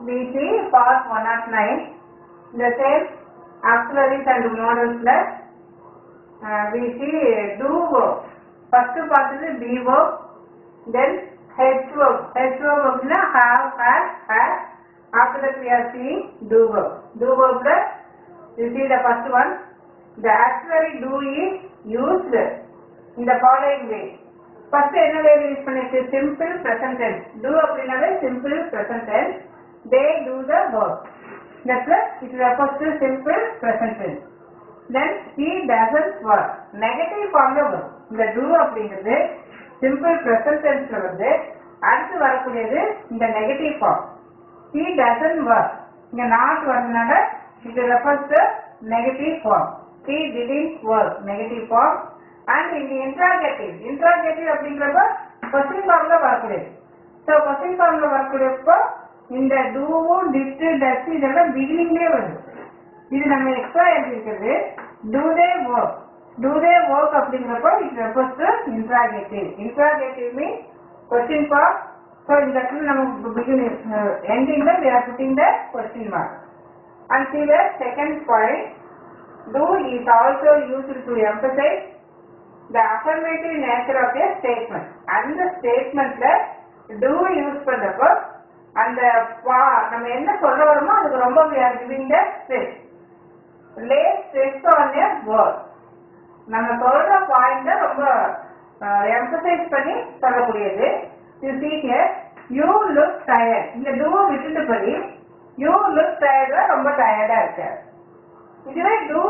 we see part 109 the same auxiliaries and models plus uh, we see do verb first part is be verb then head verb head verb அப்படின்னா have had had after that we are seeing do verb do verb plus you see the first one the auxiliary do is used in the following way first என்ன word use பண்ணிருக்கு simple present tense do அப்படின்னாவே simple present tense they do the work that's it refers to simple present tense then he doesn't work negative ஃபார்ம்ல வரும் இந்த two அப்படிங்கிறது simple present டென்ஸ்ல வந்து அடுத்து வரக்கூடியது இந்த negative form he doesn't work இங்க நாட் வரதுனால இது refers to negative form he didn't work negative form and இந்த இன்ட்ராகேட்டிவ் இன்ட்ராகேட்டிவ் அப்படிங்கிறப்ப கொஸ்டின் ஃபார்ம்ல வரக்கூடியது ஸோ கொஸ்டின் ஃபார்ம்ல வரக்கூடியப்போ இந்த டூவும் டிஸ்ட் டச் இதெல்லாம் பிகினிங்லேயே வருது இது நம்ம எக்ஸ்ட்ரா எழுதிருக்கிறது do they work do they work அப்படிங்கிறப்போ it refers to interrogative interrogative mean question form so இந்த இடத்துல நம்ம பிகினிங் எண்டிங்ல we are putting the question mark and see the second point do is also used to emphasize the affirmative nature of a statement அந்த ஸ்டேட்மெண்ட்ல do use பண்றப்போ அந்த பா- நம்ம என்ன சொல்ல வரோமோ அதுக்கு ரொம்ப we are giving the stress lay stress on a word நம்ம சொல்ற பாயிண்ட ரொம்ப எம்பசைஸ் பண்ணி சொல்லக்கூடியது you see here you look tired இந்த do விட்டுட்டு படி you look tired ரொம்ப டயர்டா இருக்க இதுவே do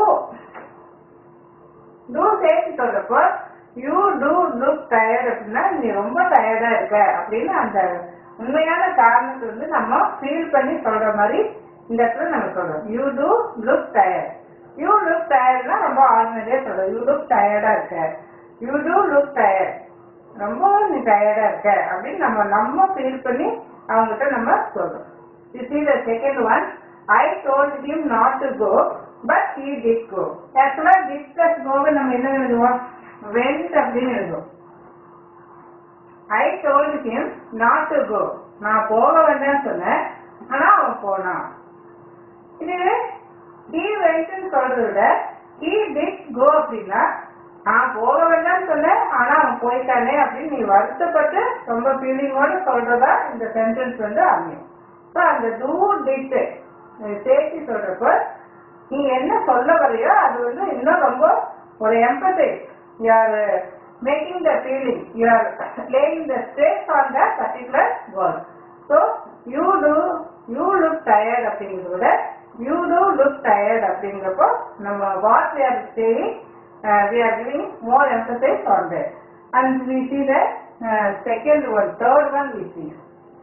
டூ சேர்த்து சொல்றப்போ யூ டூ லுக் டயர்ட் அப்படின்னா நீ ரொம்ப டயர்டா இருக்க அப்படின்னு அந்த உண்மையான காரணத்தை வந்து நம்ம ஃபீல் பண்ணி சொல்ற மாதிரி இந்த இடத்துல நம்ம சொல்றோம் you do look tired you look டயர்ட்னா ரொம்ப ஆர்டினரியா சொல்றோம் யூ லுக் டயர்டா இருக்க யூ டூ லுக் டயர்ட் ரொம்ப நீ டயர்டா இருக்க அப்படின்னு நம்ம நம்ம ஃபீல் பண்ணி அவங்ககிட்ட நம்ம சொல்றோம் you see the second one I told him not to go but he did go ஆக்சுவலா did plus go வை நம்ம என்ன எழுதுவோம் went அப்படின்னு எழுதுவோம் I told him not to go நான் போக வேண்டாம்னு சொன்னேன் ஆனா அவன் போனான் இது he went ன்னு சொல்றதை விட he did go அப்படின்னா நான் போக வேண்டாம்னு சொன்னேன் ஆனா அவன் போயிட்டானே அப்படின்னு நீ வருத்தப்பட்டு ரொம்ப ஃபீலிங்கோட சொல்றதா இந்த சென்டென்ஸ் வந்து அமையும் ஸோ அந்த டூ டிட் சேர்த்து சொல்றப்ப நீ என்ன சொல்ல வரையோ அது வந்து இன்னும் ரொம்ப ஒரு emphasize you are making the feeling you are laying the stress on the particular word so you do you look tired அப்படிங்கிறத விட யூ டூ லுக் டயர்ட் அப்படிங்கிறப்போ நம்ம what we are saying we are giving more emphasize on that and we see the second one third one we see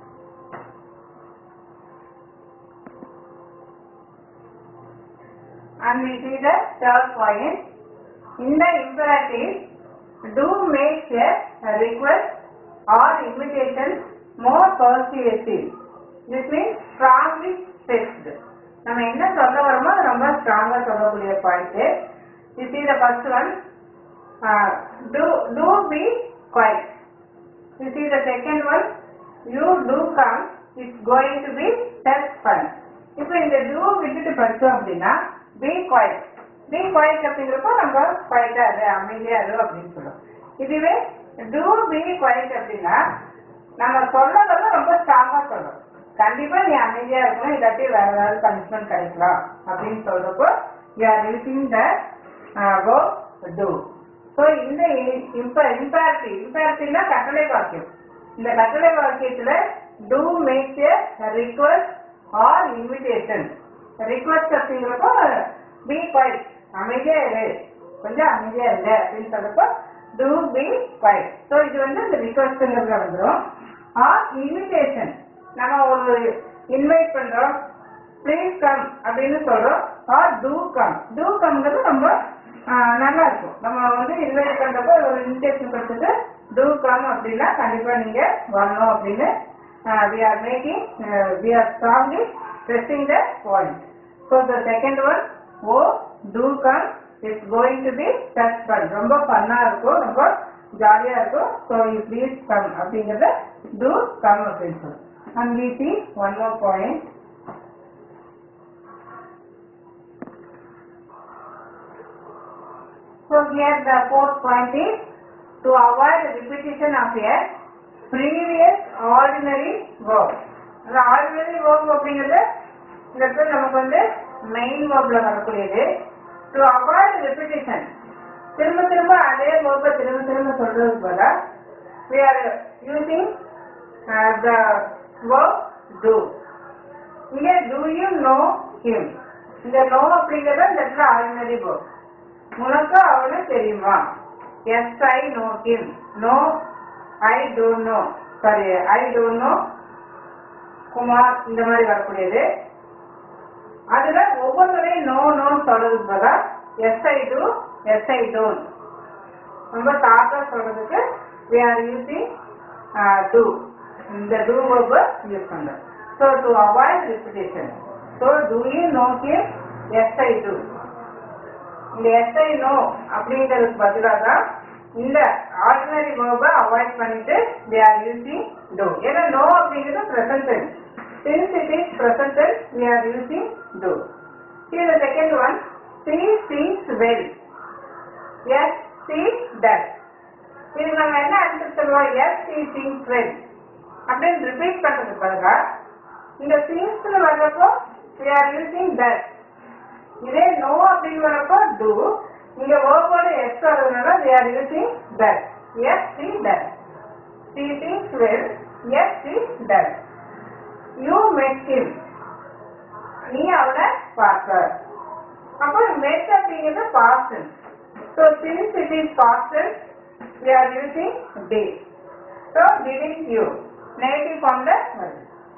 and we see the third point. In the imperative, do make a request or invitation more persuasive. This means strongly stressed. நம்ம என்ன சொல்ல வரோமோ அது ரொம்ப ஸ்ட்ராங்கா சொல்லக்கூடிய point you see the first one uh, do do be quiet you see the second one you do come it's going to be test fun இப்போ இந்த do விட்டுட்டு படிச்சோம் அப்படின்னா be quiet be quiet அப்படிங்கிறப்போ நம்ம குவைட்டா இரு அமைதியா இரு அப்படின்னு சொல்லுவோம் இதுவே do be quiet அப்படின்னா நம்ம சொல்றதெல்லாம் ரொம்ப ஸ்ட்ராங்கா சொல்றோம் கண்டிப்பா நீ அமைதியா இருக்கணும் இல்லாட்டி வேற ஏதாவது பனிஷ்மெண்ட் கிடைக்கலாம் அப்படின்னு சொல்றப்போ you are using the go do so இந்த இம்பாரிட்டிவ் இம்பாரிட்டிவ்னா கட்டளை வாக்கியம் இந்த கட்டளை வாக்கியத்துல do make a request or invitation request அப்படிங்கிறப்போ பி குவைட் அமைதியா இரு கொஞ்சம் அமைதியா இருங்க அப்படின்னு சொல்றப்போ டூ பி குவைட் ஸோ இது வந்து இந்த ரிக்வஸ்ட்ங்கிறதுல வந்துடும் ஆர் இன்விடேஷன் நம்ம ஒரு இன்வைட் பண்றோம் ப்ளீஸ் கம் அப்படின்னு சொல்றோம் ஆர் டூ கம் டூ கம்ங்கிறது ரொம்ப ஆஹ், நல்லா இருக்கும் நம்ம வந்து இன்வைட் பண்றப்போ ஒரு இன்விடேஷன் கொடுத்துட்டு டூ கம் அப்படின்னா கண்டிப்பா நீங்க வரணும் அப்படின்னு we are making we are strongly pressing the point. So the second one, oh do come it's going to be such fun ரொம்ப ஃபன்னா இருக்கும் ரொம்ப ஜாலியா இருக்கும் ஸோ யூ ப்ளீஸ் கம் அப்படிங்கறத டூ கம் அப்படின்னு சொல்லுவோம் and we see one more point So here the fourth point is to avoid repetition of a previous ordinary verb. அந்த ordinary verb அப்படிங்கிறது இந்த இடத்துல நமக்கு வந்து மெயின் வேர்ப்ல வரக்கூடியது டு அவாய்ட் repetition திரும்ப திரும்ப அதே வேர்பை திரும்ப திரும்ப சொல்றதுக்கு பதிலா we are using uh, the verb do இங்க do you know him இந்த know அப்படிங்கறது இந்த இடத்துல ஆர்டினரி verb உனக்கு அவனை தெரியுமா yes I know him no I don't know sorry I don't know Kumar இந்த மாதிரி வரக்கூடியது அதுல ஒவ்வொருத்தரையும் நோ நோ சொல்றதுக்கு பதிலா yes I do yes I don't ரொம்ப தாக்கா சொல்றதுக்கு we are using uh, do இந்த do verb யூஸ் பண்றோம் so to avoid repetition so do you know him yes i do இந்த yes i know அப்படிங்கிறதுக்கு பதிலாக தான் இந்த ஆர்டினரி வேர்பை அவாய்ட் பண்ணிட்டு we are using do ஏன்னா no அப்படிங்கிறது present tense since it is present tense we are using do here the second one she sings well yes she does இது நம்ம என்ன ஆன்சர் சொல்லுவோம் எஸ் சி சிங்ஸ் வெல் அப்படின்னு repeat பண்றதுக்கு பதிலா இந்த சிங்ஸ்னு வர்றப்போ we are using that இதே நோ அப்படின்னு வரப்போ do இங்க வேர்போட எஸ் வர்றதுனால we are using that yes she does she thinks well yes she does you met him நீ அவனை பார்த்த அப்போ met அப்படிங்கிறது past tense so since it is past tense we are using did so didn't you negative form the word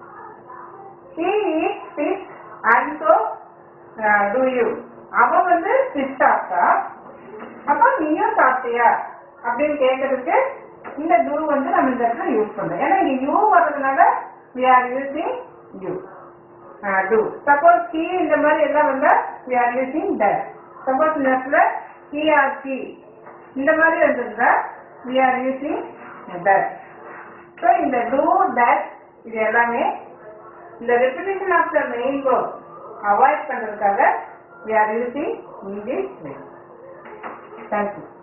he eats fish and so uh, do you அவன் வந்து fish சாப்பிட்டா அப்ப நீயும் சாப்பிட்டியா அப்படின்னு கேட்கறதுக்கு இந்த do வந்து நம்ம இந்த இடத்துல யூஸ் பண்றோம் ஏன்னா இங்க you வர்றதுனால we are using you uh, do suppose he இந்த மாதிரி எல்லாம் வந்தா we are using that suppose இந்த இடத்துல he or she இந்த மாதிரி வந்திருந்தா we are using that so இந்த do that இது எல்லாமே இந்த repetition of the main verb avoid பண்றதுக்காக we are using in this way thank you